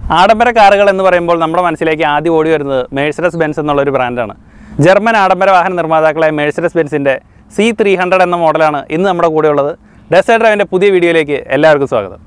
ആഡംബര കാറുകൾ എന്ന് പറയുമ്പോൾ നമ്മുടെ മനസ്സിലേക്ക് ആദ്യം ഓടി വരുന്നത് മേഴ്സഡസ് ബെൻസ് എന്നുള്ളൊരു ബ്രാൻഡാണ് ജർമ്മൻ ആഡംബര വാഹന നിർമ്മാതാക്കളായ മേഴ്സഡസ് ബെൻസിൻ്റെ സി ത്രീ ഹൺഡ്രഡ് എന്ന മോഡലാണ് ഇന്ന് നമ്മുടെ കൂടെ ഉള്ളത് ഡെസേർട്ട് ഡ്രൈവിൻ്റെ പുതിയ വീഡിയോയിലേക്ക് എല്ലാവർക്കും സ്വാഗതം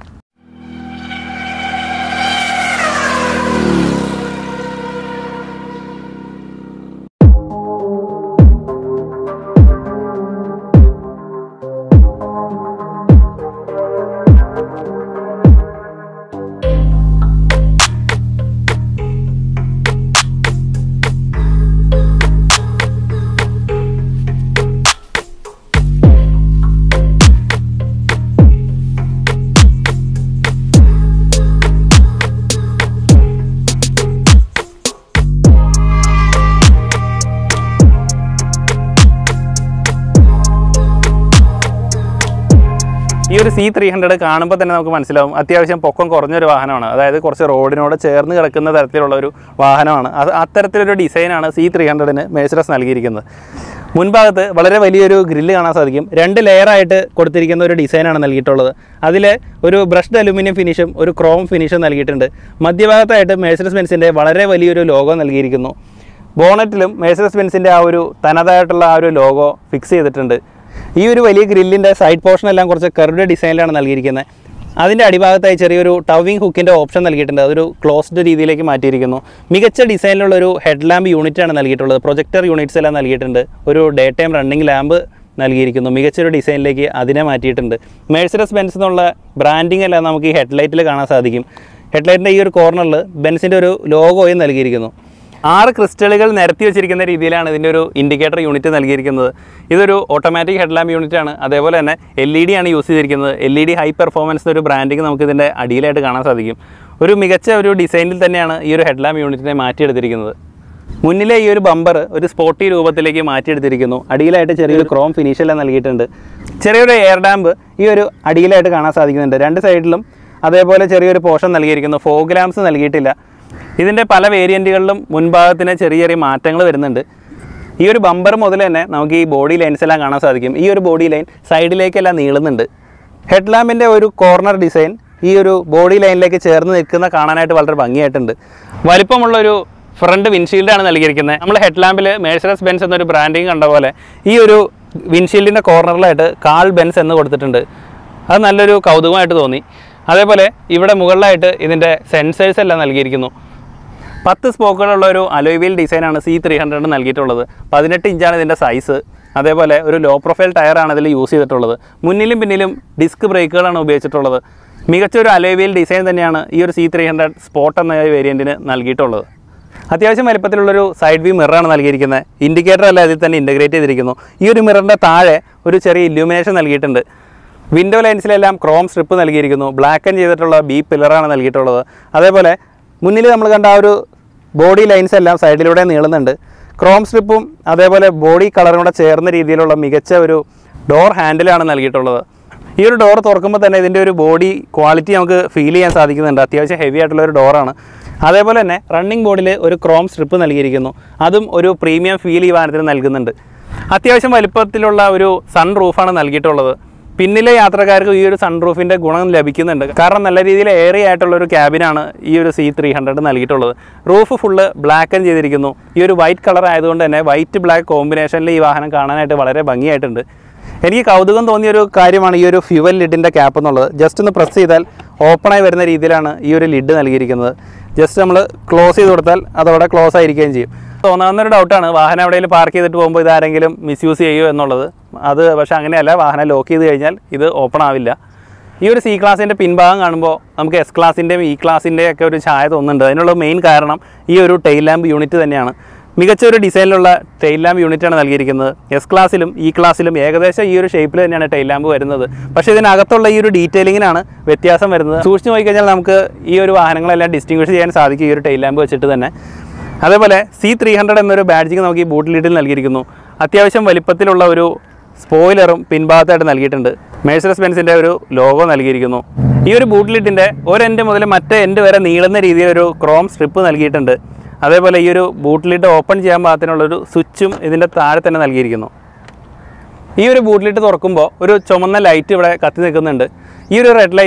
ഈ ഒരു സി ത്രീ ഹൺഡ്രഡ് കാണുമ്പോൾ തന്നെ നമുക്ക് മനസ്സിലാവും അത്യാവശ്യം പൊക്കം കുറഞ്ഞൊരു വാഹനമാണ് അതായത് കുറച്ച് റോഡിനോട് ചേർന്ന് കിടക്കുന്ന തരത്തിലുള്ള ഒരു വാഹനമാണ് അത് അത്തരത്തിലൊരു ഡിസൈനാണ് സി ത്രീ ഹൺഡ്രഡിന് മേഴ്സറസ് നൽകിയിരിക്കുന്നത് മുൻഭാഗത്ത് വളരെ വലിയൊരു ഗ്രില്ല് കാണാൻ സാധിക്കും രണ്ട് ലെയറായിട്ട് കൊടുത്തിരിക്കുന്ന ഒരു ഡിസൈനാണ് നൽകിയിട്ടുള്ളത് അതിൽ ഒരു ബ്രഷ്ഡ് അലുമിനിയം ഫിനിഷും ഒരു ക്രോം ഫിനിഷും നൽകിയിട്ടുണ്ട് മധ്യഭാഗത്തായിട്ട് മേഴ്സറസ് ബെൻസിൻ്റെ വളരെ വലിയൊരു ലോഗോ നൽകിയിരിക്കുന്നു ബോണറ്റിലും മേഴ്സറസ് ബെൻസിൻ്റെ ആ ഒരു തനതായിട്ടുള്ള ആ ഒരു ലോഗോ ഫിക്സ് ചെയ്തിട്ടുണ്ട് ഈ ഒരു വലിയ ഗ്രില്ലിൻ്റെ സൈഡ് പോർഷൻ എല്ലാം കുറച്ച് കർവ്ഡ് ഡിസൈനിലാണ് നൽകിയിരിക്കുന്നത് അതിൻ്റെ അടിഭാഗത്തായി ചെറിയൊരു ടവിങ് ഹുക്കിൻ്റെ ഓപ്ഷൻ നൽകിയിട്ടുണ്ട് അതൊരു ക്ലോസ്ഡ് രീതിയിലേക്ക് മാറ്റിയിരിക്കുന്നു മികച്ച ഡിസൈനിലുള്ള ഒരു ഹെഡ് ലാമ്പ് യൂണിറ്റാണ് നൽകിയിട്ടുള്ളത് പ്രൊജക്ടർ യൂണിറ്റ്സ് എല്ലാം നൽകിയിട്ടുണ്ട് ഒരു ഡേ ടൈം റണ്ണിങ് ലാമ്പ് നൽകിയിരിക്കുന്നു മികച്ചൊരു ഡിസൈനിലേക്ക് അതിനെ മാറ്റിയിട്ടുണ്ട് മേഴ്സറസ് ബെൻസ് എന്നുള്ള ബ്രാൻഡിങ് എല്ലാം നമുക്ക് ഈ ഹെഡ്ലൈറ്റിൽ കാണാൻ സാധിക്കും ഹെഡ്ലൈറ്റിൻ്റെ ഈ ഒരു കോർണറിൽ ബെൻസിൻ്റെ ഒരു ലോഗോയും നൽകിയിരിക്കുന്നു ആറ് ക്രിസ്റ്റലുകൾ നിരത്തി വെച്ചിരിക്കുന്ന രീതിയിലാണ് ഇതിൻ്റെ ഒരു ഇൻഡിക്കേറ്റർ യൂണിറ്റ് നൽകിയിരിക്കുന്നത് ഇതൊരു ഓട്ടോമാറ്റിക് ഹെഡ്ലാമ്പ് യൂണിറ്റ് ആണ് അതേപോലെ തന്നെ എൽ ഇ ഡി ആണ് യൂസ് ചെയ്തിരിക്കുന്നത് L E D high performance ഒരു ബ്രാൻഡിങ് നമുക്ക് ഇതിൻ്റെ അടിയിലായിട്ട് കാണാൻ സാധിക്കും ഒരു മികച്ച ഒരു ഡിസൈനിൽ തന്നെയാണ് ഈ ഒരു ഹെഡ്ലാമ്പ് യൂണിറ്റിനെ മാറ്റിയെടുത്തിരിക്കുന്നത് മുന്നിലെ ഈ ഒരു ബമ്പർ ഒരു സ്പോട്ടി രൂപത്തിലേക്ക് മാറ്റിയെടുത്തിരിക്കുന്നു അടിയിലായിട്ട് ചെറിയൊരു ക്രോം ഫിനിഷെല്ലാം നൽകിയിട്ടുണ്ട് ചെറിയൊരു എയർ ഡാമ്പ് ഈ ഒരു അടിയിലായിട്ട് കാണാൻ സാധിക്കുന്നുണ്ട് രണ്ട് സൈഡിലും അതേപോലെ ചെറിയൊരു പോർഷൻ നൽകിയിരിക്കുന്നു ഫോഗ് ലാംപ്സ് നൽകിയിട്ടില്ല ഇതിൻ്റെ പല വേരിയൻറ്റുകളിലും മുൻഭാഗത്തിന് ചെറിയ ചെറിയ മാറ്റങ്ങൾ വരുന്നുണ്ട് ഈ ഒരു ബമ്പർ മുതൽ തന്നെ നമുക്ക് ഈ ബോഡി ലൈൻസ് എല്ലാം കാണാൻ സാധിക്കും ഈ ഒരു ബോഡി ലൈൻ സൈഡിലേക്കെല്ലാം നീളുന്നുണ്ട് ഹെഡ് ലാമ്പിൻ്റെ ഒരു കോർണർ ഡിസൈൻ ഈ ഒരു ബോഡി ലൈനിലേക്ക് ചേർന്ന് നിൽക്കുന്ന കാണാനായിട്ട് വളരെ ഭംഗിയായിട്ടുണ്ട് വലിപ്പമുള്ളൊരു ഫ്രണ്ട് വിൻഷീൽഡാണ് നൽകിയിരിക്കുന്നത് നമ്മൾ ഹെഡ് ലാമ്പിൽ മേഴ്സറസ് ബെൻസ് എന്നൊരു ബ്രാൻഡിങ് കണ്ട പോലെ ഈ ഒരു വിൻഷീൽഡിൻ്റെ കോർണറിലായിട്ട് കാൾ ബെൻസ് എന്ന് കൊടുത്തിട്ടുണ്ട് അത് നല്ലൊരു കൗതുകമായിട്ട് തോന്നി അതേപോലെ ഇവിടെ മുകളിലായിട്ട് ഇതിൻ്റെ സെൻസേഴ്സ് എല്ലാം നൽകിയിരിക്കുന്നു പത്ത് സ്പോക്കുകളുള്ള ഒരു അലോയ് വീൽ ഡിസൈനാണ് സി ത്രീ ഹൺഡ്രഡ് നൽകിയിട്ടുള്ളത് പതിനെട്ട് ഇഞ്ചാണ് ഇതിൻ്റെ സൈസ് അതേപോലെ ഒരു ലോ പ്രൊഫൈൽ ടയറാണ് ഇതിൽ യൂസ് ചെയ്തിട്ടുള്ളത് മുന്നിലും പിന്നിലും ഡിസ്ക് ബ്രേക്കുകളാണ് ഉപയോഗിച്ചിട്ടുള്ളത് മികച്ച ഒരു അലോയ് വീൽ ഡിസൈൻ തന്നെയാണ് ഈ ഒരു സി ത്രീ ഹൺഡ്രഡ് സ്പോട്ട് എന്ന വേരിയൻറ്റിന് നൽകിയിട്ടുള്ളത് അത്യാവശ്യം വലിപ്പത്തിലുള്ളൊരു സൈഡ് വ്യൂ മിററാണ് നൽകിയിരിക്കുന്നത് ഇൻഡിക്കേറ്റർ അല്ല ഇതിൽ തന്നെ ഇൻറ്റഗ്രേറ്റ് ചെയ്തിരിക്കുന്നു ഈ ഒരു മിററിൻ്റെ താഴെ ഒരു ചെറിയ ഇല്യൂമിനേഷൻ നൽകിയിട്ടുണ്ട് വിൻഡോ ലൈൻസിലെല്ലാം ക്രോം സ്ട്രിപ്പ് നൽകിയിരിക്കുന്നു ബ്ലാക്ക് ആൻഡ് ചെയ്തിട്ടുള്ള ബി പില്ലറാണ് നൽകിയിട്ടുള്ളത് അതേപോലെ മുന്നിൽ നമ്മൾ കണ്ട ആ ഒരു ബോഡി ലൈൻസ് എല്ലാം സൈഡിലൂടെ നീളുന്നുണ്ട് ക്രോം സ്ട്രിപ്പും അതേപോലെ ബോഡി കളറും കൂടെ ചേർന്ന രീതിയിലുള്ള മികച്ച ഒരു ഡോർ ഹാൻഡിലാണ് നൽകിയിട്ടുള്ളത് ഈ ഒരു ഡോർ തുറക്കുമ്പോൾ തന്നെ ഇതിൻ്റെ ഒരു ബോഡി ക്വാളിറ്റി നമുക്ക് ഫീൽ ചെയ്യാൻ സാധിക്കുന്നുണ്ട് അത്യാവശ്യം ഹെവി ആയിട്ടുള്ള ഒരു ഡോറാണ് അതേപോലെ തന്നെ റണ്ണിങ് ബോർഡിൽ ഒരു ക്രോം സ്ട്രിപ്പ് നൽകിയിരിക്കുന്നു അതും ഒരു പ്രീമിയം ഫീൽ ഈ വാഹനത്തിന് നൽകുന്നുണ്ട് അത്യാവശ്യം വലിപ്പത്തിലുള്ള ഒരു സൺ റൂഫാണ് നൽകിയിട്ടുള്ളത് പിന്നിലെ യാത്രക്കാർക്ക് ഈ ഒരു സൺറൂഫിൻ്റെ ഗുണം ലഭിക്കുന്നുണ്ട് കാരണം നല്ല രീതിയിൽ ഏറിയ ആയിട്ടുള്ള ഒരു ക്യാബിനാണ് ഈ ഒരു സി ത്രീ ഹൺഡ്രഡ് നൽകിയിട്ടുള്ളത് റൂഫ് ഫുള്ള് ബ്ലാക്ക് ആൻഡ് ചെയ്തിരിക്കുന്നു ഈ ഒരു വൈറ്റ് കളർ ആയതുകൊണ്ട് തന്നെ വൈറ്റ് ബ്ലാക്ക് കോമ്പിനേഷനിൽ ഈ വാഹനം കാണാനായിട്ട് വളരെ ഭംഗിയായിട്ടുണ്ട് എനിക്ക് കൗതുകം തോന്നിയ ഒരു കാര്യമാണ് ഈ ഒരു ഫ്യുവൽ ലിഡിൻ്റെ ക്യാപ്പ് എന്നുള്ളത് ജസ്റ്റ് ഒന്ന് പ്രസ് ചെയ്താൽ ഓപ്പണായി വരുന്ന രീതിയിലാണ് ഈ ഒരു ലിഡ് നൽകിയിരിക്കുന്നത് ജസ്റ്റ് നമ്മൾ ക്ലോസ് ചെയ്ത് കൊടുത്താൽ അതോടെ ക്ലോസ് ആയിരിക്കുകയും ചെയ്യും തോന്നാവുന്നൊരു ഡൗട്ടാണ് വാഹനം എവിടെയെങ്കിലും പാർക്ക് ചെയ്തിട്ട് പോകുമ്പോൾ ഇതാരെങ്കിലും മിസ്യൂസ് ചെയ്യുമോ എന്നുള്ളത് അത് പക്ഷേ അങ്ങനെയല്ല വാഹനം ലോക്ക് ചെയ്ത് കഴിഞ്ഞാൽ ഇത് ഓപ്പൺ ആവില്ല ഈ ഒരു സി ക്ലാസിൻ്റെ പിൻഭാഗം കാണുമ്പോൾ നമുക്ക് എസ് ക്ലാസിൻ്റെയും ഇ ക്ലാസിൻ്റെയും ഒക്കെ ഒരു ഛായ തോന്നുന്നുണ്ട് അതിനുള്ള മെയിൻ കാരണം ഈ ഒരു ടെയിൽ ലാമ്പ് യൂണിറ്റ് തന്നെയാണ് മികച്ച ഒരു ഡിസൈനിലുള്ള ടെയിൽ ലാമ്പ് യൂണിറ്റാണ് നൽകിയിരിക്കുന്നത് എസ് ക്ലാസ്സിലും ഇ ക്ലാസ്സിലും ഏകദേശം ഈ ഒരു ഷേപ്പിൽ തന്നെയാണ് ടെയിൽ ലാമ്പ് വരുന്നത് പക്ഷേ ഇതിനകത്തുള്ള ഈ ഒരു ഡീറ്റെയിലിങ്ങിനാണ് വ്യത്യാസം വരുന്നത് സൂക്ഷിച്ച് നോക്കിക്കഴിഞ്ഞാൽ നമുക്ക് ഈ ഒരു വാഹനങ്ങളെല്ലാം ഡിസ്റ്റിങ്വിഷ് ചെയ്യാൻ സാധിക്കും ഈ ഒരു ടെയിൽ ലാമ്പ് വെച്ചിട്ട് തന്നെ അതേപോലെ സി ത്രീ ഹൺഡ്രഡ് എന്നൊരു ബാഡ്ജിങ് നമുക്ക് ഈ ബൂട്ട് ലീഡിൽ നൽകിയിരിക്കുന്നു അത്യാവശ്യം വലിപ്പത്തിലുള്ള ഒരു സ്പോയിലറും പിൻഭാഗത്തായിട്ട് നൽകിയിട്ടുണ്ട് മേഴ്സറസ് ബെൻസിൻ്റെ ഒരു ലോഗോ നൽകിയിരിക്കുന്നു ഈ ഒരു ബൂട്ട് ലിഡിൻ്റെ ഒരു എൻഡ് മുതൽ മറ്റേ എൻഡ് വരെ നീളുന്ന രീതിയിൽ ഒരു ക്രോം സ്ട്രിപ്പ് നൽകിയിട്ടുണ്ട് അതേപോലെ ഈ ഒരു ബൂട്ട് ലിഡ് ഓപ്പൺ ചെയ്യാൻ പാകത്തിനുള്ളൊരു സ്വിച്ചും ഇതിൻ്റെ താഴെ തന്നെ നൽകിയിരിക്കുന്നു ഈ ഒരു ബൂട്ട് ലിഡ് തുറക്കുമ്പോൾ ഒരു ചുമന്ന ലൈറ്റ് ഇവിടെ കത്തി നിൽക്കുന്നുണ്ട് ഈ ഒരു റെഡ് ലൈറ്റ്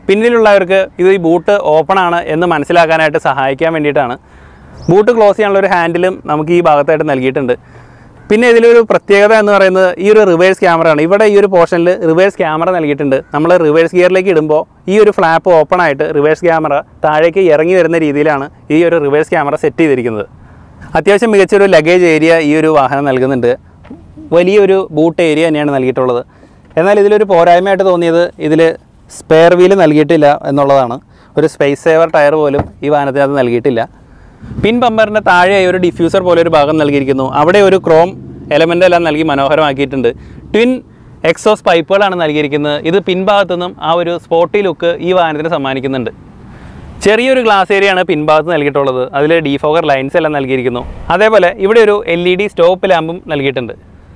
പിന്നിലുള്ളവർക്ക് ഇത് ഈ ബൂട്ട് ഓപ്പൺ ആണ് എന്ന് മനസ്സിലാക്കാനായിട്ട് സഹായിക്കാൻ വേണ്ടിയിട്ടാണ് ബൂട്ട് ക്ലോസ് ചെയ്യാനുള്ള ഒരു ഹാൻഡിലും നമുക്ക് ഈ ഭാഗത്തായിട്ട് നൽകിയിട്ടുണ്ട് പിന്നെ ഇതിലൊരു പ്രത്യേകത എന്ന് പറയുന്നത് ഈ ഒരു റിവേഴ്സ് ക്യാമറ ആണ് ഇവിടെ ഈ ഒരു പോർഷനിൽ റിവേഴ്സ് ക്യാമറ നൽകിയിട്ടുണ്ട് നമ്മൾ റിവേഴ്സ് ഗിയറിലേക്ക് ഇടുമ്പോൾ ഈ ഒരു ഫ്ലാപ്പ് ഓപ്പൺ ആയിട്ട് റിവേഴ്സ് ക്യാമറ താഴേക്ക് ഇറങ്ങി വരുന്ന രീതിയിലാണ് ഈ ഒരു റിവേഴ്സ് ക്യാമറ സെറ്റ് ചെയ്തിരിക്കുന്നത് അത്യാവശ്യം മികച്ചൊരു ലഗേജ് ഏരിയ ഈ ഒരു വാഹനം നൽകുന്നുണ്ട് വലിയൊരു ബൂട്ട് ഏരിയ തന്നെയാണ് നൽകിയിട്ടുള്ളത് എന്നാൽ ഇതിലൊരു പോരായ്മയായിട്ട് തോന്നിയത് ഇതിൽ സ്പെയർ വീല് നൽകിയിട്ടില്ല എന്നുള്ളതാണ് ഒരു സ്പേസ് സേവർ ടയർ പോലും ഈ വാഹനത്തിനകത്ത് നൽകിയിട്ടില്ല പിൻ ബമ്പറിൻ്റെ താഴെയായി ഒരു ഡിഫ്യൂസർ പോലെ ഒരു ഭാഗം നൽകിയിരിക്കുന്നു അവിടെ ഒരു ക്രോം എലമെൻ്റ് എല്ലാം നൽകി മനോഹരമാക്കിയിട്ടുണ്ട് ട്വിൻ എക്സോസ് പൈപ്പുകളാണ് നൽകിയിരിക്കുന്നത് ഇത് പിൻഭാഗത്തു നിന്നും ആ ഒരു സ്പോട്ടി ലുക്ക് ഈ വാഹനത്തിന് സമ്മാനിക്കുന്നുണ്ട് ചെറിയൊരു ഗ്ലാസ് ഏരിയയാണ് പിൻഭാഗത്ത് നൽകിയിട്ടുള്ളത് അതിൽ ഡീഫോഗർ ലൈൻസ് എല്ലാം നൽകിയിരിക്കുന്നു അതേപോലെ ഇവിടെ ഒരു എൽ ഇ ഡി സ്റ്റോപ്പ് ലാമ്പും നൽകിയിട്ടുണ്ട്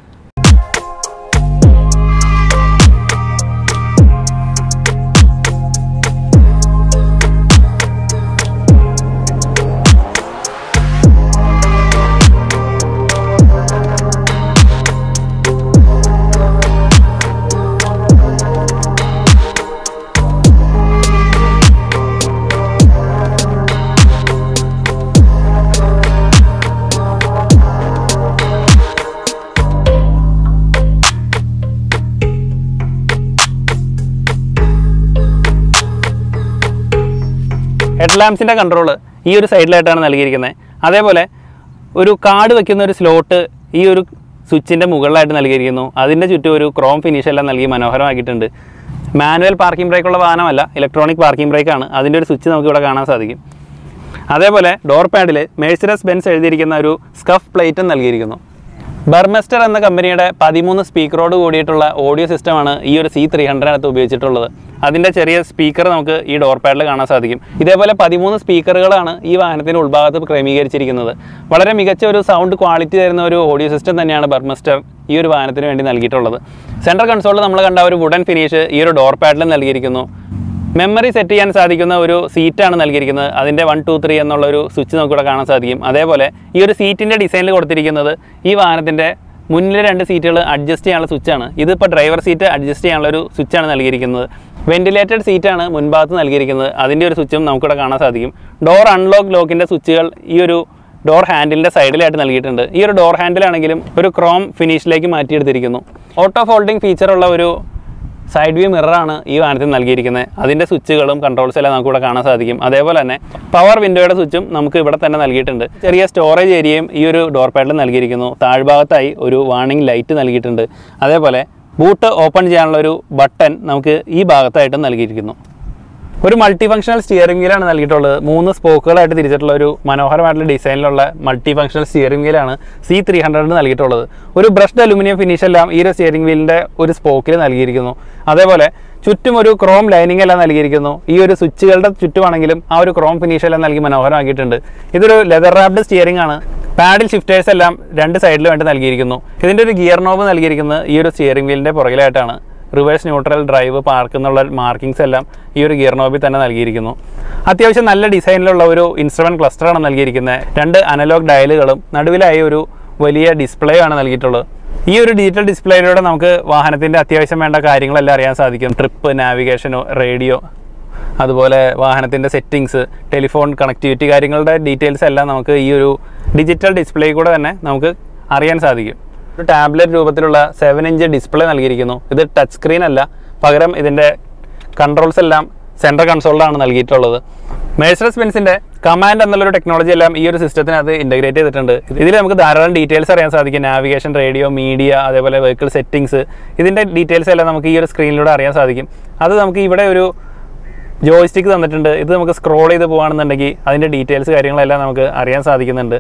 ഹെഡ് ലാമ്പ്സിൻ്റെ കൺട്രോൾ ഈ ഒരു സൈഡിലായിട്ടാണ് നൽകിയിരിക്കുന്നത് അതേപോലെ ഒരു കാർഡ് വെക്കുന്ന ഒരു സ്ലോട്ട് ഈ ഒരു സ്വിച്ചിൻ്റെ മുകളിലായിട്ട് നൽകിയിരിക്കുന്നു അതിൻ്റെ ചുറ്റും ഒരു ക്രോം ഫിനിഷ് എല്ലാം നൽകി മനോഹരമാക്കിയിട്ടുണ്ട് മാനുവൽ പാർക്കിംഗ് ബ്രേക്കുള്ള വാഹനമല്ല ഇലക്ട്രോണിക് പാർക്കിംഗ് ബ്രേക്കാണ് അതിൻ്റെ ഒരു സ്വിച്ച് നമുക്ക് ഇവിടെ കാണാൻ സാധിക്കും അതേപോലെ ഡോർ പാഡിൽ മേഴ്സിഡസ് ബെൻസ് എഴുതിയിരിക്കുന്ന ഒരു സ്കഫ് പ്ലേറ്റും നൽകിയിരിക്കുന്നു ബർമെസ്റ്റർ എന്ന കമ്പനിയുടെ പതിമൂന്ന് സ്പീക്കറോട് കൂടിയിട്ടുള്ള ഓഡിയോ സിസ്റ്റമാണ് ഈ ഒരു സി ത്രീ ഹൺഡ്രഡിനകത്ത് ഉപയോഗിച്ചിട്ടുള്ളത് അതിൻ്റെ ചെറിയ സ്പീക്കർ നമുക്ക് ഈ ഡോർ പാഡിൽ കാണാൻ സാധിക്കും ഇതേപോലെ പതിമൂന്ന് സ്പീക്കറുകളാണ് ഈ വാഹനത്തിൻ്റെ ഉൾഭാഗത്ത് ക്രമീകരിച്ചിരിക്കുന്നത് വളരെ മികച്ച ഒരു സൗണ്ട് ക്വാളിറ്റി തരുന്ന ഒരു ഓഡിയോ സിസ്റ്റം തന്നെയാണ് ബർമെസ്റ്റർ ഈ ഒരു വാഹനത്തിന് വേണ്ടി നൽകിയിട്ടുള്ളത് സെൻട്രൽ കൺസോളിൽ നമ്മൾ കണ്ട ഒരു വുഡൻ ഫിനിഷ് ഈ ഒരു ഡോർ പാഡിലും നൽകിയിരിക്കുന്നു മെമ്മറി സെറ്റ് ചെയ്യാൻ സാധിക്കുന്ന ഒരു സീറ്റാണ് നൽകിയിരിക്കുന്നത് അതിൻ്റെ വൺ ടു ത്രീ എന്നുള്ള ഒരു സ്വിച്ച് നമുക്കിവിടെ കാണാൻ സാധിക്കും അതേപോലെ ഈ ഒരു സീറ്റിൻ്റെ ഡിസൈനിൽ കൊടുത്തിരിക്കുന്നത് ഈ വാഹനത്തിൻ്റെ മുന്നിലെ രണ്ട് സീറ്റുകൾ അഡ്ജസ്റ്റ് ചെയ്യാനുള്ള സ്വിച്ചാണ് ഇതിപ്പോൾ ഡ്രൈവർ സീറ്റ് അഡ്ജസ്റ്റ് ചെയ്യാനുള്ള ഒരു സ്വിച്ചാണ് നൽകിയിരിക്കുന്നത് വെന്റിലേറ്റഡ് സീറ്റാണ് മുൻഭാഗത്ത് നൽകിയിരിക്കുന്നത് അതിൻ്റെ ഒരു സ്വിച്ചും നമുക്കിവിടെ കാണാൻ സാധിക്കും ഡോർ അൺലോക്ക് ലോക്കിൻ്റെ സ്വിച്ചുകൾ ഈ ഒരു ഡോർ ഹാൻഡിലിൻ്റെ സൈഡിലായിട്ട് നൽകിയിട്ടുണ്ട് ഈ ഒരു ഡോർ ഹാൻഡിലാണെങ്കിലും ഒരു ക്രോം ഫിനിഷിലേക്ക് മാറ്റിയെടുത്തിരിക്കുന്നു ഓട്ടോ ഫോൾഡിംഗ് ഫീച്ചറുള്ള ഒരു സൈഡ് വ്യൂ മിററാണ് ഈ വാഹനത്തിൽ നൽകിയിരിക്കുന്നത് അതിൻ്റെ സ്വിച്ചുകളും കൺട്രോൾസ് എല്ലാം നമുക്ക് ഇവിടെ കാണാൻ സാധിക്കും അതേപോലെ തന്നെ പവർ വിൻഡോയുടെ സ്വിച്ചും നമുക്ക് ഇവിടെ തന്നെ നൽകിയിട്ടുണ്ട് ചെറിയ സ്റ്റോറേജ് ഏരിയയും ഈ ഒരു ഡോർ പാഡിൽ നൽകിയിരിക്കുന്നു താഴ്ഭാഗത്തായി ഒരു വാർണിംഗ് ലൈറ്റ് നൽകിയിട്ടുണ്ട് അതേപോലെ ബൂട്ട് ഓപ്പൺ ചെയ്യാനുള്ള ഒരു ബട്ടൺ നമുക്ക് ഈ ഭാഗത്തായിട്ടും നൽകിയിരിക്കുന്നു ഒരു മൾട്ടി ഫംഗ്ഷണൽ സ്റ്റിയറിംഗ് വീലാണ് നൽകിയിട്ടുള്ളത് മൂന്ന് സ്പോക്കുകളായിട്ട് തിരിച്ചിട്ടുള്ള ഒരു മനോഹരമായിട്ടുള്ള ഡിസൈനിലുള്ള മൾട്ടി ഫംഗ്ഷണൽ സ്റ്റിയറിംഗ് വീലാണ് സി ത്രീ ഹൺഡ്രഡിന് നൽകിയിട്ടുള്ളത് ഒരു ബ്രഷ്ഡ് അലുമിനിയം ഫിനിഷ് എല്ലാം ഈ ഒരു സ്റ്റിയറിംഗ് വീലിൻ്റെ ഒരു സ്പോക്കിൽ നൽകിയിരിക്കുന്നു അതേപോലെ ചുറ്റും ഒരു ക്രോം ലൈനിങ് എല്ലാം നൽകിയിരിക്കുന്നു ഈ ഒരു സ്വിച്ചുകളുടെ ചുറ്റുമാണെങ്കിലും ആ ഒരു ക്രോം ഫിനിഷ് എല്ലാം നൽകി മനോഹരമാക്കിയിട്ടുണ്ട് ഇതൊരു ലെതർ റാപ്ഡ് സ്റ്റിയറിംഗ് ആണ് പാഡിൽ ഷിഫ്റ്റേഴ്സ് എല്ലാം രണ്ട് സൈഡിലും വേണ്ടി നൽകിയിരിക്കുന്നു ഇതിൻ്റെ ഒരു ഗിയർ നോബ് നൽകിയിരിക്കുന്നത് ഈ ഒരു സ്റ്റിയറിംഗ് വീലിൻ്റെ പുറകിലായിട്ടാണ് റിവേഴ്സ് ന്യൂട്രൽ ഡ്രൈവ് പാർക്ക് എന്നുള്ള മാർക്കിങ്സ് എല്ലാം ഈ ഒരു ഗിയർ നോബിൽ തന്നെ നൽകിയിരിക്കുന്നു അത്യാവശ്യം നല്ല ഡിസൈനിലുള്ള ഒരു ഇൻസ്ട്രുമെൻറ്റ് ക്ലസ്റ്ററാണ് നൽകിയിരിക്കുന്നത് രണ്ട് അനലോഗ് ഡയലുകളും നടുവിലായി ഒരു വലിയ ഡിസ്പ്ലേ ആണ് നൽകിയിട്ടുള്ളത് ഈ ഒരു ഡിജിറ്റൽ ഡിസ്പ്ലേയിലൂടെ നമുക്ക് വാഹനത്തിൻ്റെ അത്യാവശ്യം വേണ്ട കാര്യങ്ങളെല്ലാം അറിയാൻ സാധിക്കും ട്രിപ്പ് നാവിഗേഷനോ റേഡിയോ അതുപോലെ വാഹനത്തിൻ്റെ സെറ്റിങ്സ് ടെലിഫോൺ കണക്ടിവിറ്റി കാര്യങ്ങളുടെ ഡീറ്റെയിൽസ് എല്ലാം നമുക്ക് ഈ ഒരു ഡിജിറ്റൽ ഡിസ്പ്ലേ കൂടെ തന്നെ നമുക്ക് അറിയാൻ സാധിക്കും ഒരു ടാബ്ലറ്റ് രൂപത്തിലുള്ള സെവൻ ഇഞ്ച് ഡിസ്പ്ലേ നൽകിയിരിക്കുന്നു ഇത് ടച്ച് സ്ക്രീൻ അല്ല പകരം ഇതിൻ്റെ കൺട്രോൾസ് എല്ലാം സെൻട്രൽ കൺസോളിലാണ് നൽകിയിട്ടുള്ളത് മേഴ്സറസ് ബെൻസിൻ്റെ കമാൻഡ് എന്നുള്ളൊരു ടെക്നോളജി എല്ലാം ഈ ഒരു സിസ്റ്റത്തിനകത്ത് ഇൻ്റഗ്രേറ്റ് ചെയ്തിട്ടുണ്ട് ഇതിൽ നമുക്ക് ധാരാളം ഡീറ്റെയിൽസ് അറിയാൻ സാധിക്കും നാവിഗേഷൻ റേഡിയോ മീഡിയ അതേപോലെ വെഹിക്കിൾ സെറ്റിങ്സ് ഇതിൻ്റെ ഡീറ്റെയിൽസ് എല്ലാം നമുക്ക് ഈ ഒരു സ്ക്രീനിലൂടെ അറിയാൻ സാധിക്കും അത് നമുക്ക് ഇവിടെ ഒരു ജോയിസ്റ്റിക്ക് തന്നിട്ടുണ്ട് ഇത് നമുക്ക് സ്ക്രോൾ ചെയ്ത് പോകുകയാണെന്നുണ്ടെങ്കിൽ അതിൻ്റെ ഡീറ്റെയിൽസ് കാര്യങ്ങളെല്ലാം നമുക്ക് അറിയാൻ സാധിക്കുന്നുണ്ട്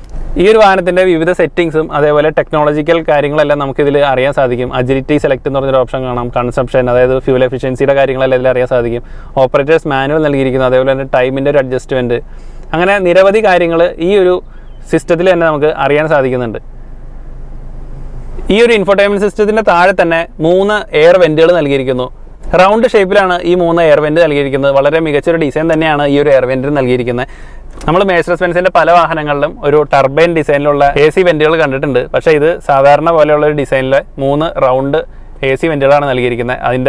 ഈ ഒരു വാഹനത്തിൻ്റെ വിവിധ സെറ്റിങ്സും അതേപോലെ ടെക്നോളജിക്കൽ കാര്യങ്ങളെല്ലാം നമുക്കിതിൽ അറിയാൻ സാധിക്കും അജിലിറ്റി സെലക്ട് എന്ന് പറഞ്ഞൊരു ഓപ്ഷൻ കാണാം കൺസംഷൻ അതായത് ഫ്യൂൽ എഫിഷ്യൻസിയുടെ കാര്യങ്ങളെല്ലാം ഇതിൽ അറിയാൻ സാധിക്കും ഓപ്പറേറ്റേഴ്സ് മാനുവൽ നൽകിയിരിക്കുന്നു അതേപോലെ തന്നെ ടൈമിൻ്റെ ഒരു അഡ്ജസ്റ്റ്മെൻറ്റ് അങ്ങനെ നിരവധി കാര്യങ്ങൾ ഈ ഒരു സിസ്റ്റത്തിൽ തന്നെ നമുക്ക് അറിയാൻ സാധിക്കുന്നുണ്ട് ഈ ഒരു ഇൻഫോർടൈൻമെന്റ് സിസ്റ്റത്തിന്റെ താഴെ തന്നെ മൂന്ന് എയർ വെന്റുകൾ നൽകിയിരിക്കുന്നു റൗണ്ട് ഷേപ്പിലാണ് ഈ മൂന്ന് എയർ വെന്റ് നൽകിയിരിക്കുന്നത് വളരെ മികച്ചൊരു ഡിസൈൻ തന്നെയാണ് ഈ ഒരു എയർ വെന്റിന് നൽകിയിരിക്കുന്നത് നമ്മൾ മേഴ്സറസ് ബെൻസിന്റെ പല വാഹനങ്ങളിലും ഒരു ടർബൈൻ ഡിസൈനിലുള്ള എ സി വെന്റുകൾ കണ്ടിട്ടുണ്ട് പക്ഷേ ഇത് സാധാരണ പോലെയുള്ള ഒരു ഡിസൈനിലെ മൂന്ന് റൗണ്ട് എ സി വെന്റുകളാണ് നൽകിയിരിക്കുന്നത് അതിൻ്റെ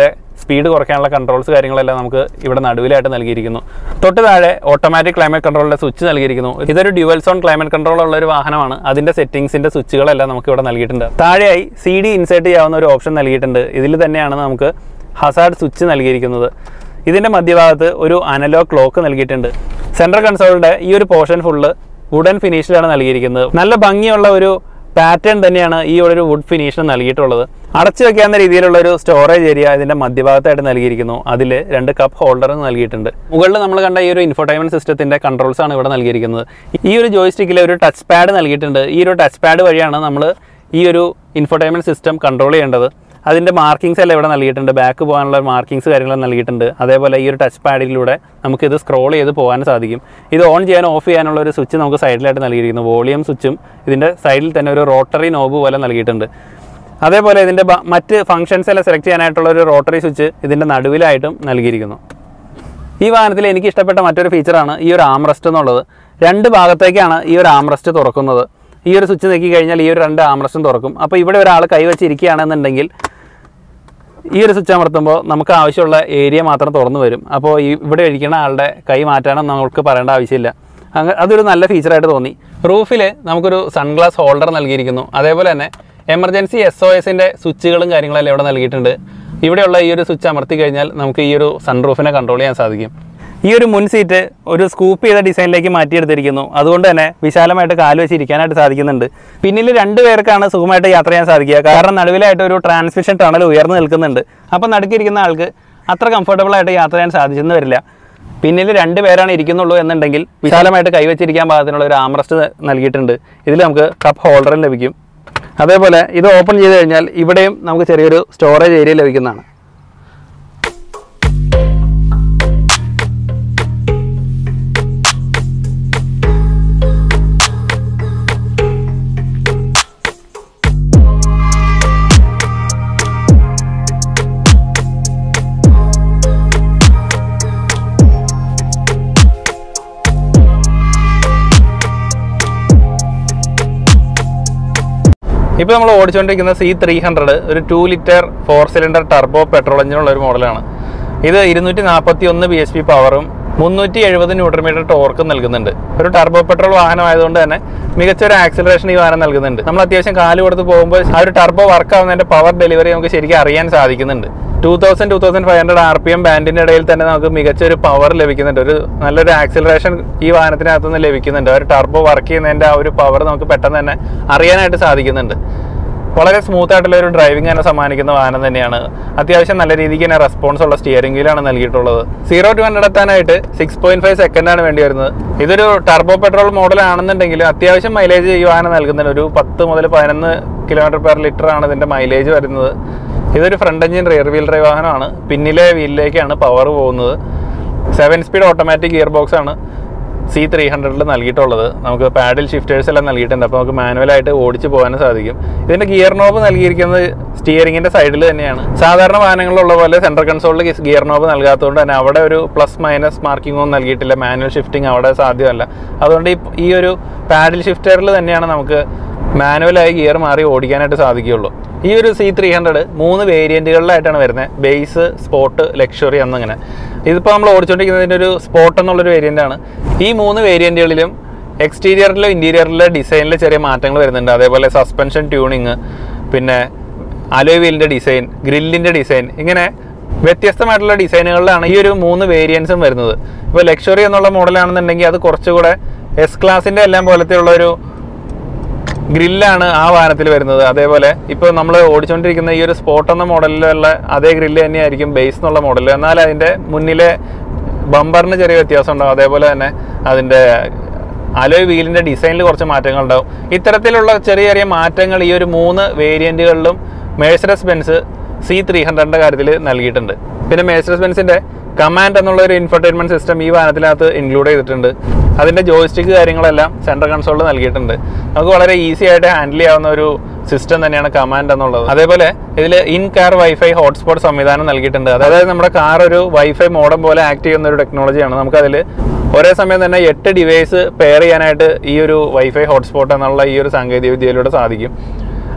സ്പീഡ് കുറയ്ക്കാനുള്ള കൺട്രോൾസ് കാര്യങ്ങളെല്ലാം നമുക്ക് ഇവിടെ നടുവിലായിട്ട് നൽകിയിരിക്കുന്നു തൊട്ട് താഴെ ഓട്ടോമാറ്റിക് ക്ലൈമറ്റ് കൺട്രോളിൻ്റെ സ്വിച്ച് നൽകിയിരിക്കുന്നു ഇതൊരു ഡ്യുവൽ സോൺ ക്ലൈമറ്റ് കൺട്രോൾ ഉള്ള ഒരു വാഹനമാണ് അതിൻ്റെ സെറ്റിംഗ്സിൻ്റെ സ്വിച്ചുകളെല്ലാം നമുക്ക് ഇവിടെ നൽകിയിട്ടുണ്ട് താഴെയായി സി ഡി ഇൻസേർട്ട് ചെയ്യാവുന്ന ഒരു ഓപ്ഷൻ നൽകിയിട്ടുണ്ട് ഇതിൽ തന്നെയാണ് നമുക്ക് ഹസാർഡ് സ്വിച്ച് നൽകിയിരിക്കുന്നത് ഇതിൻ്റെ മധ്യഭാഗത്ത് ഒരു അനലോഗ് ക്ലോക്ക് നൽകിയിട്ടുണ്ട് സെൻട്രൽ കൺസോളിൻ്റെ ഈ ഒരു പോർഷൻ ഫുള്ള് വുഡൻ ഫിനിഷിലാണ് നൽകിയിരിക്കുന്നത് നല്ല ഭംഗിയുള്ള ഒരു പാറ്റേൺ തന്നെയാണ് ഈ ഒരു വുഡ് ഫിനിഷിന് നൽകിയിട്ടുള്ളത് അടച്ചു വെക്കാവുന്ന രീതിയിലുള്ള ഒരു സ്റ്റോറേജ് ഏരിയ ഇതിന്റെ മധ്യഭാഗത്തായിട്ട് നൽകിയിരിക്കുന്നു അതിൽ രണ്ട് കപ്പ് ഹോൾഡർ നൽകിയിട്ടുണ്ട് മുകളിൽ നമ്മൾ കണ്ട ഈ ഒരു ഇൻഫോർടൈൻമെന്റ് സിസ്റ്റത്തിന്റെ കൺട്രോൾസ് ആണ് ഇവിടെ നൽകിയിരിക്കുന്നത് ഈ ഒരു ജോയിസ്റ്റിക്കിൽ ഒരു ടച്ച് പാഡ് നൽകിയിട്ടുണ്ട് ഈ ഒരു ടച്ച് പാഡ് വഴിയാണ് നമ്മൾ ഈ ഒരു ഇൻഫോർടൈൻമെന്റ് സിസ്റ്റം കൺട്രോൾ ചെയ്യേണ്ടത് അതിൻ്റെ മാർക്കിങ്സ് എല്ലാം ഇവിടെ നൽകിയിട്ടുണ്ട് ബാക്ക് പോകാനുള്ള മാർക്കിങ്സ് കാര്യങ്ങളും നൽകിയിട്ടുണ്ട് അതേപോലെ ഈ ഒരു ടച്ച് പാഡിലൂടെ നമുക്ക് ഇത് സ്ക്രോൾ ചെയ്ത് പോകാൻ സാധിക്കും ഇത് ഓൺ ചെയ്യാൻ ഓഫ് ചെയ്യാനുള്ള ഒരു സ്വിച്ച് നമുക്ക് സൈഡിലായിട്ട് നൽകിയിരിക്കുന്നു വോളിയം സ്വിച്ചും ഇതിൻ്റെ സൈഡിൽ തന്നെ ഒരു റോട്ടറി നോബ് പോലെ നൽകിയിട്ടുണ്ട് അതേപോലെ ഇതിൻ്റെ ബ- മറ്റ് ഫംഗ്ഷൻസ് എല്ലാം സെലക്ട് ചെയ്യാനായിട്ടുള്ള ഒരു റോട്ടറി സ്വിച്ച് ഇതിൻ്റെ നടുവിലായിട്ടും നൽകിയിരിക്കുന്നു ഈ വാഹനത്തിൽ എനിക്ക് ഇഷ്ടപ്പെട്ട മറ്റൊരു ഫീച്ചറാണ് ഈ ഒരു ആംറസ്റ്റ് എന്നുള്ളത് രണ്ട് ഭാഗത്തേക്കാണ് ഈ ഒരു ആംറസ്റ്റ് തുറക്കുന്നത് ഈ ഒരു സ്വിച്ച് നീക്കി കഴിഞ്ഞാൽ ഈ ഒരു രണ്ട് ആംറസ്റ്റും തുറക്കും അപ്പോൾ ഇവിടെ ഒരാൾ കൈവച്ചിരിക്കുകയാണെന്നുണ്ടെങ്കിൽ ഈ ഒരു സ്വിച്ച് അമർത്തുമ്പോൾ നമുക്ക് ആവശ്യമുള്ള ഏരിയ മാത്രം തുറന്നു വരും അപ്പോൾ ഈ ഇവിടെ ഇരിക്കുന്ന ആളുടെ കൈ മാറ്റാനും നമുക്ക് പറയേണ്ട ആവശ്യമില്ല അങ്ങ അതൊരു നല്ല ഫീച്ചറായിട്ട് തോന്നി റൂഫിൽ നമുക്കൊരു സൺഗ്ലാസ് ഹോൾഡർ നൽകിയിരിക്കുന്നു അതേപോലെ തന്നെ എമർജൻസി എസ് ഒ എസിൻ്റെ സ്വിച്ചുകളും കാര്യങ്ങളെല്ലാം ഇവിടെ നൽകിയിട്ടുണ്ട് ഇവിടെയുള്ള ഈ ഒരു സ്വിച്ച് അമർത്തി കഴിഞ്ഞാൽ നമുക്ക് ഈ ഒരു സൺറൂഫിനെ കൺട്രോൾ ചെയ്യാൻ സാധിക്കും ഈ ഒരു മുൻ സീറ്റ് ഒരു സ്കൂപ്പ് ചെയ്ത ഡിസൈനിലേക്ക് മാറ്റിയെടുത്തിരിക്കുന്നു അതുകൊണ്ട് തന്നെ വിശാലമായിട്ട് കാല് വെച്ച് ഇരിക്കാനായിട്ട് സാധിക്കുന്നുണ്ട് പിന്നിൽ രണ്ട് പേർക്കാണ് സുഖമായിട്ട് യാത്ര ചെയ്യാൻ സാധിക്കുക കാരണം നടുവിലായിട്ട് ഒരു ട്രാൻസ്മിഷൻ ടണൽ ഉയർന്നു നിൽക്കുന്നുണ്ട് അപ്പോൾ നടുക്കിരിക്കുന്ന ആൾക്ക് അത്ര കംഫർട്ടബിൾ ആയിട്ട് യാത്ര ചെയ്യാൻ സാധിച്ചെന്ന് വരില്ല പിന്നിൽ രണ്ട് പേരാണ് ഇരിക്കുന്നുള്ളൂ എന്നുണ്ടെങ്കിൽ വിശാലമായിട്ട് കൈവച്ചിരിക്കാൻ പാകത്തിനുള്ള ഒരു ആംറസ്റ്റ് നൽകിയിട്ടുണ്ട് ഇതിൽ നമുക്ക് കപ്പ് ഹോൾഡറും ലഭിക്കും അതേപോലെ ഇത് ഓപ്പൺ ചെയ്ത് കഴിഞ്ഞാൽ ഇവിടെയും നമുക്ക് ചെറിയൊരു സ്റ്റോറേജ് ഏരിയ ലഭിക്കുന്നതാണ് ഇപ്പോൾ നമ്മൾ ഓടിച്ചുകൊണ്ടിരിക്കുന്ന സി ത്രീ ഹൺഡ്രഡ് ഒരു two litre four cylinder turbo petrol എഞ്ചിനുള്ള ഒരു മോഡലാണ് ഇത് ഇരുന്നൂറ്റി നാൽപ്പത്തി ഒന്ന് ബി എച്ച് പി പവറും മുന്നൂറ്റി എഴുപത് ന്യൂട്രൺ മീറ്റർ ടോർക്കും നൽകുന്നുണ്ട് ഒരു ടർബോ പെട്രോൾ വാഹനമായതുകൊണ്ട് തന്നെ മികച്ച ഒരു ആക്സിലറേഷൻ ഈ വാഹനം നൽകുന്നുണ്ട് നമ്മൾ അത്യാവശ്യം കാല് കൊടുത്ത് പോകുമ്പോൾ ആ ഒരു ടർബോ വർക്ക് ആവുന്നതിന്റെ പവർ ഡെലിവറി നമുക്ക് ശരിക്കും അറിയാൻ സാധിക്കുന്നുണ്ട് two thousand two thousand five hundred R P M ബാൻഡിന്റെ ഇടയിൽ തന്നെ നമുക്ക് മികച്ച ഒരു പവർ ലഭിക്കുന്നുണ്ട് ഒരു നല്ലൊരു ആക്സിലറേഷൻ ഈ വാഹനത്തിനകത്ത് നിന്ന് ലഭിക്കുന്നുണ്ട് ആ ഒരു ടർബോ വർക്ക് ചെയ്യുന്നതിന്റെ ആ ഒരു പവർ നമുക്ക് പെട്ടെന്ന് തന്നെ അറിയാനായിട്ട് സാധിക്കുന്നുണ്ട് വളരെ സ്മൂത്ത് ആയിട്ടുള്ള ഒരു ഡ്രൈവിംഗ് തന്നെ സമ്മാനിക്കുന്ന വാഹനം തന്നെയാണ് അത്യാവശ്യം നല്ല രീതിക്ക് തന്നെ റെസ്പോൺസ് ഉള്ള സ്റ്റിയറിംഗ് വീലാണ് നൽകിയിട്ടുള്ളത് സീറോ ടു ഹൺഡ്രഡ് എത്താനായിട്ട് സിക്സ് പോയിന്റ് ഫൈവ് സെക്കൻഡ് ആണ് വേണ്ടി വരുന്നത് ഇതൊരു ടർബോ പെട്രോൾ മോഡൽ ആണെന്നുണ്ടെങ്കിൽ അത്യാവശ്യം മൈലേജ് ഈ വാഹനം നൽകുന്നുണ്ട് ഒരു പത്ത് മുതൽ പതിനൊന്ന് കിലോമീറ്റർ പെർ ലിറ്റർ ആണ് ഇതിന്റെ മൈലേജ് വരുന്നത് ഇതൊരു front engine rear wheel drive വാഹനമാണ് പിന്നിലെ വീലിലേക്കാണ് പവർ പോകുന്നത് seven speed automatic gear box ആണ് സി ത്രീ ഹൺഡ്രഡിൽ നൽകിയിട്ടുള്ളത് നമുക്ക് പാഡിൽ ഷിഫ്റ്റേഴ്സ് എല്ലാം നൽകിയിട്ടുണ്ട് അപ്പോൾ നമുക്ക് മാനുവലായിട്ട് ഓടിച്ച് പോകാനും സാധിക്കും ഇതിന്റെ ഗിയർ നോബ് നൽകിയിരിക്കുന്നത് സ്റ്റിയറിംഗിന്റെ സൈഡിൽ തന്നെയാണ് സാധാരണ വാഹനങ്ങളിലുള്ള പോലെ സെൻട്രൽ കൺസോളിൽ ഗിയർ നോബ് നൽകാത്തതുകൊണ്ട് തന്നെ അവിടെ ഒരു പ്ലസ് മൈനസ് മാർക്കിംഗ് ഒന്നും നൽകിയിട്ടില്ല മാനുവൽ ഷിഫ്റ്റിംഗ് അവിടെ സാധ്യമല്ല അതുകൊണ്ട് ഈ ഈ ഒരു പാഡിൽ ഷിഫ്റ്ററിൽ തന്നെയാണ് നമുക്ക് മാനുവലായി ഗിയർ മാറി ഓടിക്കാനായിട്ട് സാധിക്കുകയുള്ളൂ ഈ ഒരു സി ത്രീ ഹൺഡ്രഡ് മൂന്ന് വേരിയന്റുകളിലായിട്ടാണ് വരുന്നത് ബേസ് സ്പോട്ട് ലക്ഷറി എന്നിങ്ങനെ ഇതിപ്പോൾ നമ്മൾ ഓടിച്ചുകൊണ്ടിരിക്കുന്നതിൻ്റെ ഒരു സ്പോട്ട് എന്നുള്ളൊരു വേരിയന്റ് ആണ് ഈ മൂന്ന് വേരിയന്റുകളിലും എക്സ്റ്റീരിയറിലോ ഇന്റീരിയറിലോ ഡിസൈനിൽ ചെറിയ മാറ്റങ്ങൾ വരുന്നുണ്ട് അതേപോലെ സസ്പെൻഷൻ ട്യൂണിങ് പിന്നെ അലോയ് വീലിൻ്റെ ഡിസൈൻ ഗ്രില്ലിൻ്റെ ഡിസൈൻ ഇങ്ങനെ വ്യത്യസ്തമായിട്ടുള്ള ഡിസൈനുകളിലാണ് ഈ ഒരു മൂന്ന് വേരിയൻസും വരുന്നത് ഇപ്പോൾ ലക്ഷറി എന്നുള്ള മോഡലാണെന്നുണ്ടെങ്കിൽ അത് കുറച്ചുകൂടെ എസ് ക്ലാസിൻ്റെ എല്ലാം പോലത്തെ ഉള്ള ഒരു ഗ്രില്ലാണ് ആ വാഹനത്തിൽ വരുന്നത് അതേപോലെ ഇപ്പോൾ നമ്മൾ ഓടിച്ചുകൊണ്ടിരിക്കുന്ന ഈ ഒരു സ്പോട്ട് എന്ന മോഡലിലുള്ള അതേ ഗ്രില്ല് തന്നെയായിരിക്കും ബേസ് എന്നുള്ള മോഡൽ എന്നാൽ അതിൻ്റെ മുന്നിലെ ബമ്പറിന് ചെറിയ വ്യത്യാസം ഉണ്ടാവും അതേപോലെ തന്നെ അതിൻ്റെ അലോയ് വീലിൻ്റെ ഡിസൈനിൽ കുറച്ച് മാറ്റങ്ങൾ ഉണ്ടാവും ഇത്തരത്തിലുള്ള ചെറിയ ചെറിയ മാറ്റങ്ങൾ ഈ ഒരു മൂന്ന് വേരിയൻറ്റുകളിലും മേഴ്സറസ് ബെൻസ് സി ത്രീ ഹൺഡ്രഡിൻ്റെ കാര്യത്തിൽ നൽകിയിട്ടുണ്ട് പിന്നെ മേഴ്സറസ് ബെൻസിൻ്റെ കമാൻഡ് എന്നുള്ള ഒരു ഇൻഫർടൈൻമെന്റ് സിസ്റ്റം ഈ വാഹനത്തിനകത്ത് ഇൻക്ലൂഡ് ചെയ്തിട്ടുണ്ട് അതിന്റെ ജോയിസ്റ്റിക് കാര്യങ്ങളെല്ലാം സെൻട്രൽ കൺസോളിൽ നൽകിയിട്ടുണ്ട് നമുക്ക് വളരെ ഈസി ആയിട്ട് ഹാൻഡിൽ ചെയ്യാവുന്ന ഒരു സിസ്റ്റം തന്നെയാണ് കമാൻഡ് എന്നുള്ളത് അതേപോലെ ഇതിൽ ഇൻ കാർ വൈഫൈ ഹോട്ട്സ്പോട്ട് സംവിധാനം നൽകിയിട്ടുണ്ട് അതായത് നമ്മുടെ കാർ ഒരു വൈഫൈ മോഡം പോലെ ആക്ട് ചെയ്യുന്ന ഒരു ടെക്നോളജിയാണ് നമുക്കതിൽ ഒരേ സമയം തന്നെ എട്ട് ഡിവൈസ് പെയർ ചെയ്യാനായിട്ട് ഈ ഒരു വൈഫൈ ഹോട്ട്സ്പോട്ട് എന്നുള്ള ഈ ഒരു സാങ്കേതിക വിദ്യയിലൂടെ സാധിക്കും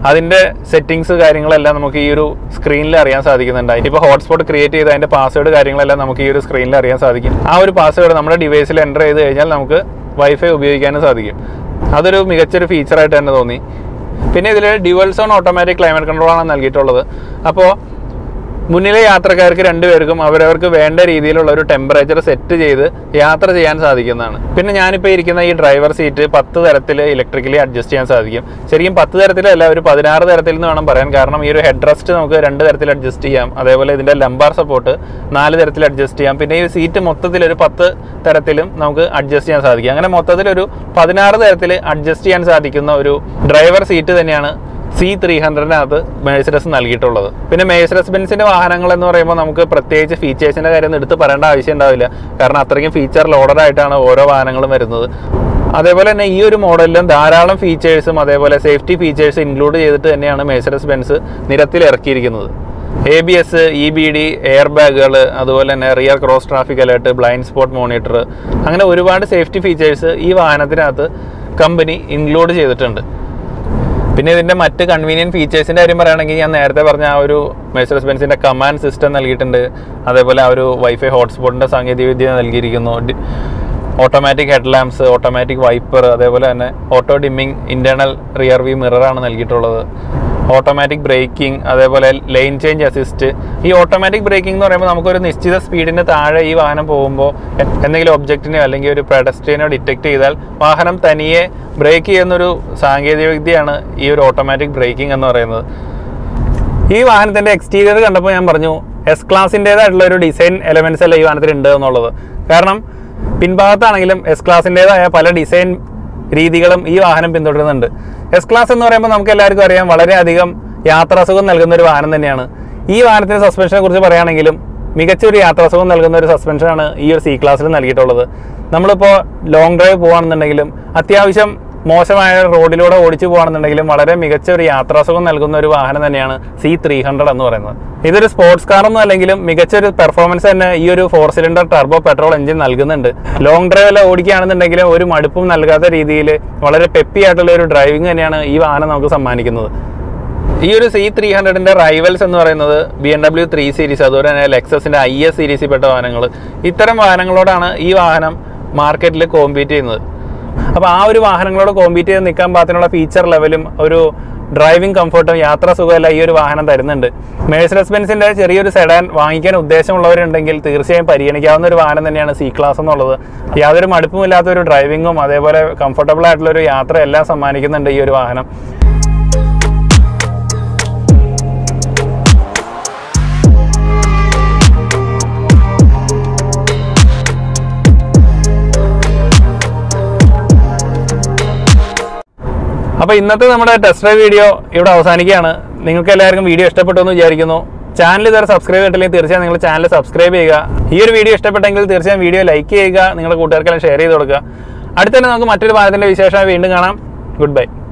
അതിൻ്റെ സെറ്റിങ്സ് കാര്യങ്ങളെല്ലാം നമുക്ക് ഈ ഒരു സ്ക്രീനിൽ അറിയാൻ സാധിക്കുന്നുണ്ട് ഇപ്പോൾ ഹോട്ട്സ്പോട്ട് ക്രിയേറ്റ് ചെയ്ത് അതിൻ്റെ പാസ്വേഡ് കാര്യങ്ങളെല്ലാം നമുക്ക് ഈ ഒരു സ്ക്രീനിൽ അറിയാൻ സാധിക്കും ആ ഒരു പാസ്വേഡ് നമ്മുടെ ഡിവൈസിൽ എൻ്റർ ചെയ്ത് കഴിഞ്ഞാൽ നമുക്ക് വൈഫൈ ഉപയോഗിക്കാനും സാധിക്കും അതൊരു മികച്ചൊരു ഫീച്ചറായിട്ട് തന്നെ തോന്നി പിന്നെ ഇതിൽ ഡ്യുവൽ സോൺ ഓട്ടോമാറ്റിക് ക്ലൈമറ്റ് കൺട്രോളാണ് നൽകിയിട്ടുള്ളത് അപ്പോൾ മുന്നിലെ യാത്രക്കാർക്ക് രണ്ടുപേർക്കും അവരവർക്ക് വേണ്ട രീതിയിലുള്ള ഒരു ടെമ്പറേച്ചർ സെറ്റ് ചെയ്ത് യാത്ര ചെയ്യാൻ സാധിക്കുന്നതാണ് പിന്നെ ഞാനിപ്പോൾ ഇരിക്കുന്ന ഈ ഡ്രൈവർ സീറ്റ് പത്ത് തരത്തിൽ ഇലക്ട്രിക്കലി അഡ്ജസ്റ്റ് ചെയ്യാൻ സാധിക്കും ശരിക്കും പത്ത് തരത്തിലല്ല ഒരു പതിനാറ് തരത്തിൽ എന്ന് വേണം പറയാൻ കാരണം ഈ ഒരു ഹെഡ് റെസ്റ്റ് നമുക്ക് രണ്ട് തരത്തിൽ അഡ്ജസ്റ്റ് ചെയ്യാം അതേപോലെ ഇതിൻ്റെ ലംബാർ സപ്പോർട്ട് നാല് തരത്തിൽ അഡ്ജസ്റ്റ് ചെയ്യാം പിന്നെ ഈ സീറ്റ് മൊത്തത്തിൽ ഒരു പത്ത് തരത്തിലും നമുക്ക് അഡ്ജസ്റ്റ് ചെയ്യാൻ സാധിക്കും അങ്ങനെ മൊത്തത്തിൽ ഒരു പതിനാറ് തരത്തിൽ അഡ്ജസ്റ്റ് ചെയ്യാൻ സാധിക്കുന്ന ഒരു ഡ്രൈവർ സീറ്റ് തന്നെയാണ് സി ത്രീ ഹൺഡ്രഡിനകത്ത് മേഴ്സിഡസ് നൽകിയിട്ടുള്ളത് പിന്നെ മേഴ്സിഡസ് ബെൻസിന്റെ വാഹനങ്ങൾ എന്ന് പറയുമ്പോൾ നമുക്ക് പ്രത്യേകിച്ച് ഫീച്ചേഴ്സിന്റെ കാര്യം ഒന്നും എടുത്ത് പറയേണ്ട ആവശ്യം ഉണ്ടാവില്ല കാരണം അത്രയ്ക്കും ഫീച്ചർ ലോഡഡ് ആയിട്ടാണ് ഓരോ വാഹനങ്ങളും വരുന്നത് അതേപോലെ തന്നെ ഈ ഒരു മോഡലിലും ധാരാളം ഫീച്ചേഴ്സും അതേപോലെ സേഫ്റ്റി ഫീച്ചേഴ്സ് ഇൻക്ലൂഡ് ചെയ്തിട്ട് തന്നെയാണ് മേഴ്സിഡസ് ബെൻസ് നിരത്തിൽ ഇറക്കിയിരിക്കുന്നത് A B S E B D air ബാഗുകൾ അതുപോലെ തന്നെ rear cross traffic alert blind spot monitor അങ്ങനെ ഒരുപാട് സേഫ്റ്റി ഫീച്ചേഴ്സ് ഈ വാഹനത്തിനകത്ത് കമ്പനി ഇൻക്ലൂഡ് ചെയ്തിട്ടുണ്ട് പിന്നെ ഇതിന്റെ മറ്റ് കൺവീനിയൻറ്റ് ഫീച്ചേഴ്സിന്റെ കാര്യം പറയുകയാണെങ്കിൽ ഞാൻ നേരത്തെ പറഞ്ഞ ആ ഒരു മെഴ്സറസ് ബെൻസിന്റെ കമാൻഡ് സിസ്റ്റം നൽകിയിട്ടുണ്ട് അതേപോലെ ആ ഒരു വൈഫൈ ഹോട്ട്സ്പോട്ടിന്റെ സാങ്കേതികവിദ്യ നൽകിയിരിക്കുന്നു automatic head lamps automatic wiper അതേപോലെ തന്നെ auto dimming internal rear view മിററാണ് നൽകിയിട്ടുള്ളത് ഓട്ടോമാറ്റിക് ബ്രേക്കിംഗ് അതേപോലെ ലൈൻ ചേഞ്ച് അസിസ്റ്റ് ഈ ഓട്ടോമാറ്റിക് ബ്രേക്കിംഗ് എന്ന് പറയുമ്പോൾ നമുക്കൊരു നിശ്ചിത സ്പീഡിന് താഴെ ഈ വാഹനം പോകുമ്പോൾ എന്തെങ്കിലും ഒബ്ജക്റ്റിനെയോ അല്ലെങ്കിൽ ഒരു പെഡസ്ട്രിയനോ ഡിറ്റക്ട് ചെയ്താൽ വാഹനം തനിയെ ബ്രേക്ക് ചെയ്യുന്നൊരു സാങ്കേതിക വിദ്യയാണ് ഈ ഒരു ഓട്ടോമാറ്റിക് ബ്രേക്കിംഗ് എന്ന് പറയുന്നത് ഈ വാഹനത്തിന്റെ എക്സ്റ്റീരിയർ കണ്ടപ്പോൾ ഞാൻ പറഞ്ഞു എസ് ക്ലാസിൻ്റെതായിട്ടുള്ള ഒരു ഡിസൈൻ എലമെന്റ്സ് എല്ലാം ഈ വാഹനത്തിൽ ഉണ്ട് എന്നുള്ളത് കാരണം പിൻഭാഗത്താണെങ്കിലും എസ് ക്ലാസിൻ്റെതായ പല ഡിസൈൻ രീതികളും ഈ വാഹനം പിന്തുടരുന്നുണ്ട് എസ് ക്ലാസ് എന്ന് പറയുമ്പോൾ നമുക്ക് എല്ലാവർക്കും അറിയാം വളരെയധികം യാത്രാസുഖം നൽകുന്ന ഒരു വാഹനം തന്നെയാണ് ഈ വാഹനത്തിന്റെ സസ്പെൻഷനെ കുറിച്ച് പറയുകയാണെങ്കിലും മികച്ച ഒരു യാത്രാസുഖം നൽകുന്ന ഒരു സസ്പെൻഷനാണ് ഈ ഒരു സി ക്ലാസ്സിൽ നൽകിയിട്ടുള്ളത് നമ്മളിപ്പോൾ ലോങ് ഡ്രൈവ് പോകുകയാണെന്നുണ്ടെങ്കിലും അത്യാവശ്യം മോശമായ റോഡിലൂടെ ഓടിച്ചു പോകുകയാണെന്നുണ്ടെങ്കിലും വളരെ മികച്ച ഒരു യാത്രാസുഖം നൽകുന്ന ഒരു വാഹനം തന്നെയാണ് സി ത്രീ ഹൺഡ്രഡ് എന്ന് പറയുന്നത് ഇതൊരു സ്പോർട്സ് കാർ ഒന്നും അല്ലെങ്കിലും മികച്ച ഒരു പെർഫോമൻസ് തന്നെ ഈ ഒരു four cylinder turbo petrol engine നൽകുന്നുണ്ട് ലോങ് ഡ്രൈവ് എല്ലാം ഓടിക്കുകയാണെന്നുണ്ടെങ്കിലും ഒരു മടുപ്പും നൽകാത്ത രീതിയിൽ വളരെ പെപ്പി ആയിട്ടുള്ള ഒരു ഡ്രൈവിംഗ് തന്നെയാണ് ഈ വാഹനം നമുക്ക് സമ്മാനിക്കുന്നത് ഈ ഒരു സി ത്രീ ഹൺഡ്രഡിന്റെ റൈവൽസ് എന്ന് പറയുന്നത് B M W three series അതുപോലെ തന്നെ ലെക്സസിന്റെ ഐ എസ് സീരീസിൽ പെട്ട വാഹനങ്ങൾ ഇത്തരം വാഹനങ്ങളോടാണ് ഈ വാഹനം മാർക്കറ്റിൽ കോമ്പീറ്റ് ചെയ്യുന്നത് അപ്പോൾ ആ ഒരു വാഹനങ്ങളോട് കോമ്പീറ്റ് ചെയ്ത് നിൽക്കാൻ പാകത്തിനുള്ള ഫീച്ചർ ലെവലും ഒരു ഡ്രൈവിംഗ് കംഫർട്ടും യാത്രാ സുഖമല്ല ഈ ഒരു വാഹനം തരുന്നുണ്ട് മേഴ്സഡസ് ബെൻസിന്റെ ചെറിയൊരു സെഡാൻ വാങ്ങിക്കാൻ ഉദ്ദേശമുള്ളവരുണ്ടെങ്കിൽ തീർച്ചയായും പരിഗണിക്കാവുന്ന ഒരു വാഹനം തന്നെയാണ് സി ക്ലാസ് എന്നുള്ളത് യാതൊരു മടുപ്പുമില്ലാത്ത ഒരു ഡ്രൈവിങ്ങും അതേപോലെ കംഫർട്ടബിൾ ആയിട്ടുള്ള ഒരു യാത്ര എല്ലാം സമ്മാനിക്കുന്നുണ്ട് ഈ ഒരു വാഹനം അപ്പോൾ ഇന്നത്തെ നമ്മുടെ ടെസ്റ്റ് ഡ്രൈവ് വീഡിയോ ഇവിടെ അവസാനിക്കുകയാണ് നിങ്ങൾക്ക് എല്ലാവർക്കും വീഡിയോ ഇഷ്ടപ്പെട്ടു എന്ന് വിചാരിക്കുന്നു ചാനൽ ഇതുവരെ സബ്സ്ക്രൈബ് ചെയ്തിട്ടില്ലെങ്കിൽ തീർച്ചയായും നിങ്ങൾ ചാനൽ സബ്സ്ക്രൈബ് ചെയ്യുക ഈ ഒരു വീഡിയോ ഇഷ്ടപ്പെട്ടെങ്കിൽ തീർച്ചയായും വീഡിയോ ലൈക്ക് ചെയ്യുക നിങ്ങളുടെ കൂട്ടുകാർക്കെല്ലാം ഷെയർ ചെയ്ത് കൊടുക്കുക അടുത്ത തന്നെ നമുക്ക് മറ്റൊരു വാഹനത്തിൻ്റെ വിശേഷമായി വീണ്ടും കാണാം ഗുഡ് ബൈ